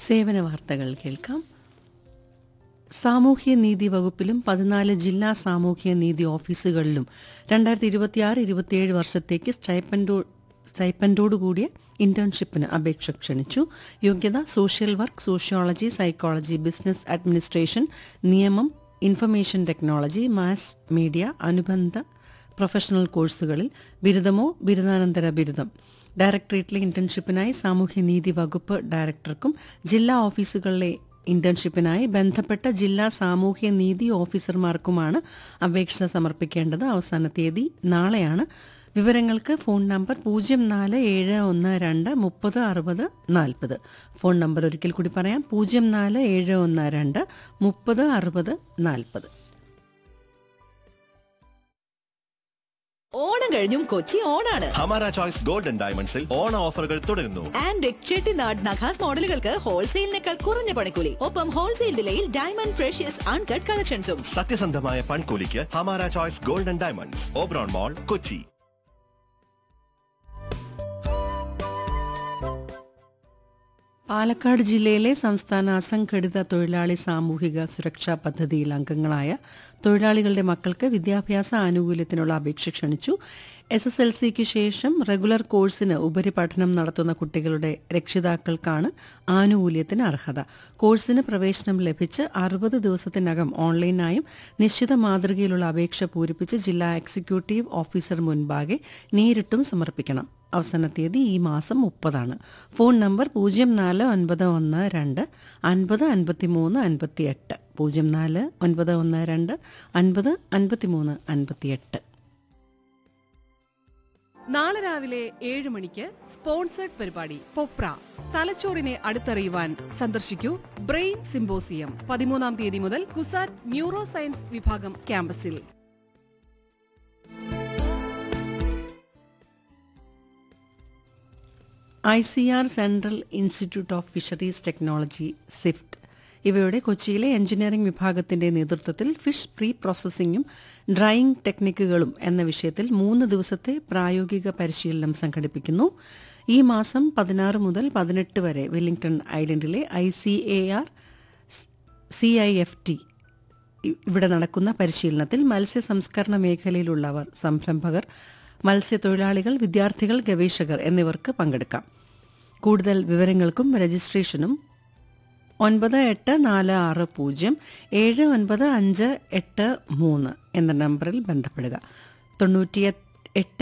സേവന വാർത്തകൾ കേൾക്കാം സാമൂഹ്യ നീതി വകുപ്പിലും പതിനാല് ജില്ലാ സാമൂഹ്യ നീതി ഓഫീസുകളിലും രണ്ടായിരത്തി ഇരുപത്തിയാറ് ഇരുപത്തിയേഴ് വർഷത്തേക്ക് സ്റ്റൈപ്പൻഡോ സ്റ്റൈപ്പൻഡോടുകൂടിയ ഇന്റേൺഷിപ്പിന് അപേക്ഷ ക്ഷണിച്ചു യോഗ്യത social work sociology psychology business administration നിയമം ഇൻഫർമേഷൻ ടെക്നോളജി മാസ് മീഡിയ അനുബന്ധ പ്രൊഫഷണൽ കോഴ്സുകളിൽ ബിരുദമോ ബിരുദാനന്തര ബിരുദം ഡയറക്ടറേറ്റിലെ ഇന്റേൺഷിപ്പിനായി സാമൂഹ്യനീതി വകുപ്പ് ഡയറക്ടർക്കും ജില്ലാ ഓഫീസുകളിലെ ഇന്റേൺഷിപ്പിനായി ബന്ധപ്പെട്ട ജില്ലാ സാമൂഹ്യ നീതി ഓഫീസർമാർക്കുമാണ് അപേക്ഷ സമർപ്പിക്കേണ്ടത് അവസാന തീയതി നാളെയാണ് വിവരങ്ങൾക്ക് ഫോൺ നമ്പർ പൂജ്യം നാല് ഏഴ് ഒന്ന് രണ്ട് മുപ്പത് അറുപത് നാൽപ്പത് ഫോൺ നമ്പർ ഒരിക്കൽ കൂടി പറയാം പൂജ്യം നാല് ഏഴ് ഒന്ന് രണ്ട് മുപ്പത് അറുപത് നാൽപ്പത് ഓണം കഴിഞ്ഞും കൊച്ചി ഓണാണ് ഹമാര ചോയ്സ് ഗോൾഡൻ ഡയമണ്ട്സിൽ ഓണ ഓഫറുകൾ തുടരുന്നു ആൻഡ് ചെട്ടിനാട് നഖാസ് മോഡലുകൾക്ക് ഹോൾസെയിലിനേക്കാൾ കുറഞ്ഞ പണിക്കൂലി ഒപ്പം ഹോൾസെയിൽ വിലയിൽ ഡയമണ്ട് ഫ്രഷ്യസ് അൺകട്ട് കളക്ഷൻസും സത്യസന്ധമായ പണിക്കൂലിക്ക് Hamara choice golden diamonds Oberon mall Kochi Palakkad ജില്ലയിലെ സംസ്ഥാന അസംഘടിത തൊഴിലാളി സാമൂഹിക സുരക്ഷാ പദ്ധതിയിൽ അംഗങ്ങളായ തൊഴിലാളികളുടെ മക്കൾക്ക് വിദ്യാഭ്യാസ ആനുകൂല്യത്തിനുള്ള അപേക്ഷ ക്ഷണിച്ചു എസ് എസ് എൽ സിക്ക് ശേഷം റെഗുലർ കോഴ്സിന് ഉപരിപഠനം നടത്തുന്ന കുട്ടികളുടെ രക്ഷിതാക്കൾക്കാണ് ആനുകൂല്യത്തിന് അർഹത കോഴ്സിന് പ്രവേശനം ലഭിച്ച് അറുപത് ദിവസത്തിനകം ഓൺലൈനായും നിശ്ചിത മാതൃകയിലുള്ള അപേക്ഷ പൂരിപ്പിച്ച് ജില്ലാ എക്സിക്യൂട്ടീവ് ഓഫീസർ മുൻപാകെ നേരിട്ടും സമർപ്പിക്കണം അവസാന തീയതി ഈ മാസം മുപ്പതാണ് ഫോൺ നമ്പർ പൂജ്യം നാല് ഒൻപത് ഒന്ന് രണ്ട് അൻപത് അൻപത്തിമൂന്ന് അൻപത്തിയെട്ട് പൂജ്യം നാല് ഒൻപത് ഒന്ന് രണ്ട് അൻപത് അൻപത്തിമൂന്ന് അൻപത്തിയെട്ട് നാളെ രാവിലെ ഏഴ് മണിക്ക് സ്പോൺസേഡ് പരിപാടി പൊപ്ര തലച്ചോറിനെ അടുത്തറിയുവാൻ സന്ദർശിക്കൂ ബ്രെയിൻ സിംബോസിയം പതിമൂന്നാം തീയതി മുതൽ കുസാറ്റ് ന്യൂറോ സയൻസ് വിഭാഗം ക്യാമ്പസിൽ I C R central institute of fisheries technology CIFT ഇവയുടെ കൊച്ചിയിലെ എഞ്ചിനീയറിംഗ് വിഭാഗത്തിന്റെ നേതൃത്വത്തിൽ ഫിഷ് പ്രീ പ്രോസസ്സിംഗും ഡ്രൈയിംഗ് ടെക്നിക്കുകളും എന്ന വിഷയത്തിൽ മൂന്ന് ദിവസത്തെ പ്രായോഗിക പരിശീലനം സംഘടിപ്പിക്കുന്നു ഈ മാസം പതിനാറ് മുതൽ പതിനെട്ട് വരെ വെല്ലിംഗ്ടൺ ഐലൻഡിലെ I C A R C I F T ഇവിടെ നടക്കുന്ന പരിശീലനത്തിൽ മത്സ്യ സംസ്കരണ മേഖലയിലുള്ളവർ സംരംഭകർ മത്സ്യത്തൊഴിലാളികൾ വിദ്യാർത്ഥികൾ ഗവേഷകർ എന്നിവർക്ക് പങ്കെടുക്കാം കൂടുതൽ വിവരങ്ങൾക്കും രജിസ്ട്രേഷനും ഒൻപത് എട്ട് നാല് ആറ് പൂജ്യം ഏഴ് ഒൻപത് അഞ്ച് എട്ട് മൂന്ന് എന്ന നമ്പറിൽ ബന്ധപ്പെടുക തൊണ്ണൂറ്റി എട്ട്